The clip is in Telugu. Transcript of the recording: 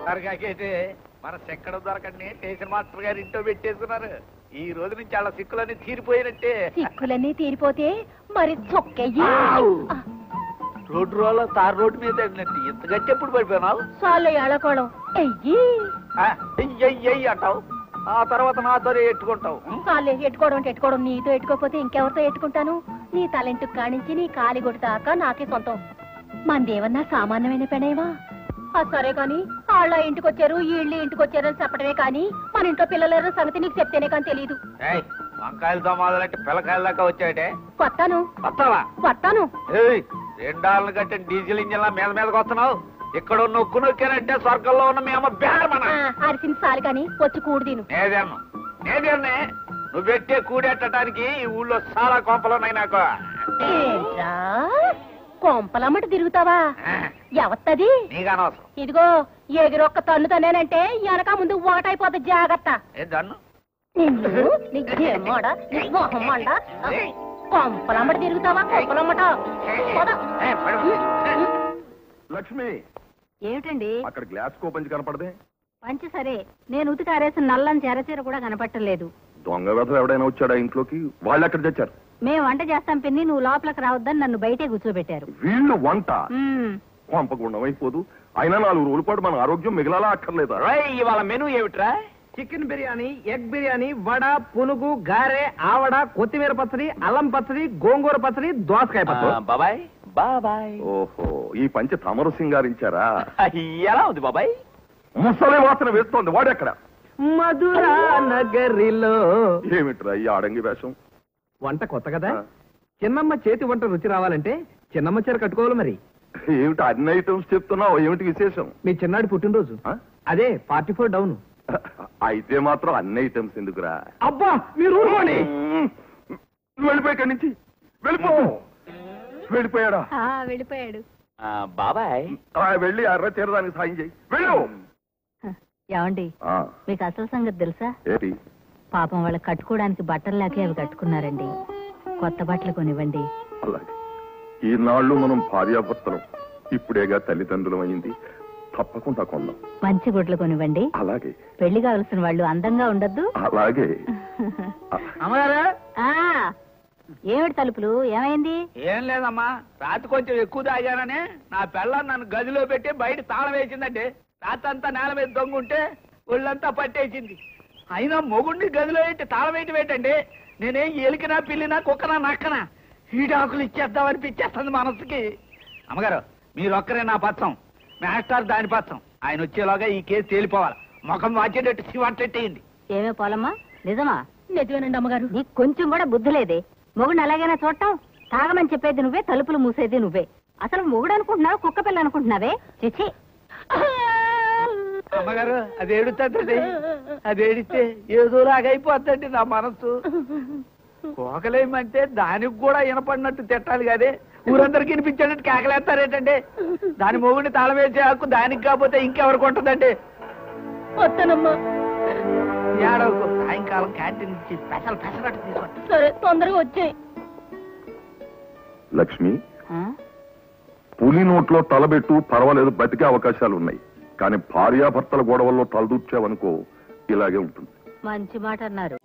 సరిగాకైతే మన సెక్కడ దొరకండి స్టేషన్ మాస్టర్ గారు ఇంట్లో పెట్టేసుకున్నారు ఈ రోజు నుంచి అలా సిక్కులన్నీ తీరిపోయినట్టే సిక్కులన్నీ తీరిపోతే మరి చొక్కయ్యి రోడ్డు రోడ్ల తార్ రోడ్డు మీద వెళ్ళినట్టు ఇంత గట్టి ఎప్పుడు పడిపోయినావు చాలు ఏళకోళం ఎయ్యి ఆ, ఎయ్ ఎయ్ ఎయ్ అంటావు ఆ తర్వాత నాతో ఎట్టుకుంటావు ఉం? చాలే ఎట్టుకోవడం అంటే ఎట్టుకోవడం నీతో ఎట్టుకోకపోతే ఇంకెవరితో ఎట్టుకుంటాను నీ తలెంటు కానించి నీ కాలి కొట్టి దాకా నాకే సొంతం మందేమన్నా సామాన్యమైన పెనేవా ఆ సరే కాని వాళ్ళ ఇంటికి వచ్చారు వీళ్ళు ఇంటికి వచ్చారు అని చెప్పడమే కానీ మన ఇంట్లో పిల్లల సంగతి నీకు చెప్తేనే కానీ తెలియదు ఏయ్ వంకాయలతో మొదలంటే పిల్లకాయల దాకా వచ్చాడే కొత్తాను వస్తావా కొత్తాను ఏయ్ రెండాళ్ళని కట్టిన డీజిల్ ఇంజిన్ మీద మీదకి వస్తున్నావు ఇక్కడ నొక్కు నొక్కానంటే స్వర్గంలో ఉన్న మీ అమ్మ బేరమన ఆ, అరిసిన సాలు కాని వచ్చి కూడు తిను నేదేను నేదేన్నే నువ్వు పెట్టే కూడెట్టడానికి ఈ ఊళ్ళో చాలా కొంపలున్నాయి నాకు ఏంట్రా కొంపలమ్మటి తిరుగుతావా ఎవత్తది నీకు అనవసరం ఇదిగో ఎగిరొక్క తన్ను తనేనంటే వెనక ముందు ఓటైపోతుంది జాగ్రత్త ఏ దన్ను నిన్ను నీ జేమోడ నీ మొహం మండ కొంపలమ్మటి తిరుగుతావా కొంపలమ్మట పద. ఏ, పడు. లక్ష్మి ఏమిటండి అక్కడ గ్లాస్ కోపంచి కనపడదే పంచి సరే నేను ఉతికి ఆరేసిన నల్లని చెరచీర కూడా కనపట్టలేదు దొంగ వ్యధ ఎవడైనా వచ్చాడా ఇంట్లోకి వాళ్ళు ఎక్కడ తెచ్చారు మేము వంట చేస్తాం పిన్ని నువ్వు లోపలికి రావద్దని నన్ను బయటే కూర్చోబెట్టారు వీళ్ళు వంట మ్మ్. పంపకుండా అయిపోదు అయినా నాలుగు రోజుల పాటు మన ఆరోగ్యం మిగలాలా అక్కర్లేదా రేయ్, ఇవాళ మెనూ ఏమిట్రా చికెన్ బిర్యానీ ఎగ్ బిర్యానీ వడ పునుగు గారె ఆవడ కొత్తిమీర పచ్చడి అల్లం పచ్చడి గోంగూర పచ్చడి దోసకాయ పచ్చడి బాబాయ్ బాబాయ్ ఓహో ఈ పంచి తమరు సింగారించారా ఎలా ఉంది బాబాయ్ ముసలి వాసన వేస్తోంది వాడెక్కడ మధురా నగరిలో ఏమిట్రా ఈ ఆడంగి వేషం వంట కొత్త కదా ఆ. చిన్నమ్మ చేతి వంట రుచి రావాలంటే చిన్నమ్మ చీర కట్టుకోవాలి మరి ఏమిటి అన్ని ఐటమ్స్ చెప్తున్నావు ఏమిటి విశేషం మీ చిన్నాడి పుట్టినరోజు ఆ? అదే ఫార్టీ ఫోర్ డౌన్ అయితే మాత్రం అన్ని ఐటమ్స్ ఎందుకురా అబ్బా మీరు ఊరుకోండి నువ్వు వెళ్ళిపోయి ఇక్కడి నుంచి వెళ్ళిపో వెళ్ళిపోయాడా ఆ, వెళ్ళిపోయాడు బాబాయ్ ఆ, వెళ్ళి అర్ర తీరదానికి సాయం చేయి వెళ్ళు ఏమండి ఆ, మీకు అసలు సంగతి తెలుసా ఏంటి పాపం వాళ్ళ కట్టుకోవడానికి బట్టలు లేకే అవి కట్టుకున్నారండి కొత్త బట్టలు కొనివ్వండి అలాగే ఈనాళ్ళు మనం భార్యాభర్తలం ఇప్పుడేగా తల్లిదండ్రులం అయింది తప్పకుండా కొందాం మంచి గుడ్లు కొనివ్వండి అలాగే పెళ్లి కావలసిన వాళ్ళు అందంగా ఉండద్దు అలాగే అమ్మగారు ఆ ఏమిటి తలుపులు ఏమైంది ఏం లేదమ్మా రాత్రి కొంచెం ఎక్కువ తాగానని నా పిల్లని నన్ను గదిలో పెట్టి బయట తాళం వేసిందండి రాత్రి అంతా నేల మీద దొంగుంటే ఒళ్ళంతా పట్టేసింది అయినా మొగుడిని గదిలో పెట్టి తాళం వేయటం ఏంటండి నేనేం ఎలికినా పిల్లినా కుక్కనా నక్కనా ఈడాకులు ఇచ్చేద్దామని పిచ్చేస్తుంది మనసుకి అమ్మగారు మీరు ఒక్కరే నా పచ్చం మాస్టర్ దాని పచ్చం ఆయన వచ్చేలాగా ఈ కేసు తేలిపోవాలి ముఖం వాచేటట్టు శివట్టేయండి ఏమే పోలమ్మా నిజమా నిజమేనండి అమ్మగారు నీకు కొంచెం కూడా బుద్ధి లేదే మొగుడు అలాగైనా చూడటం తాగమని చెప్పేది నువ్వే తలుపులు మూసేది నువ్వే అసలు మొగుడు అనుకుంటున్నావు కుక్క పిల్ల అనుకుంటున్నావే చిచ్చి అమ్మగారు అది ఏడుతుందండి అది ఏడితే ఏదో లాగైపోద్దండి నా మనసు కోకలేమంటే దానికి కూడా వినపడినట్టు తిట్టాలి కదే ఊరందరికి వినిపించేటట్టు కేకలేస్తారేటండి దాని మొగుడిని తాళవేసే హక్కు దానికి కాకపోతే ఇంకెవరికి ఉంటుందండి వస్తానమ్మా ఏడవకు సాయంకాలం క్యాంటీన్ నుంచి స్పెషల్ పెసరట్టు తీసుకోండి సరే తొందరగా వచ్చాయి లక్ష్మి పులి నోట్లో తలబెట్టు పర్వాలేదు బతికే అవకాశాలు ఉన్నాయి కానీ భార్యాభర్తల గొడవల్లో తలదూర్చావనుకో ఇలాగే ఉంటుంది మంచి మాట అన్నారు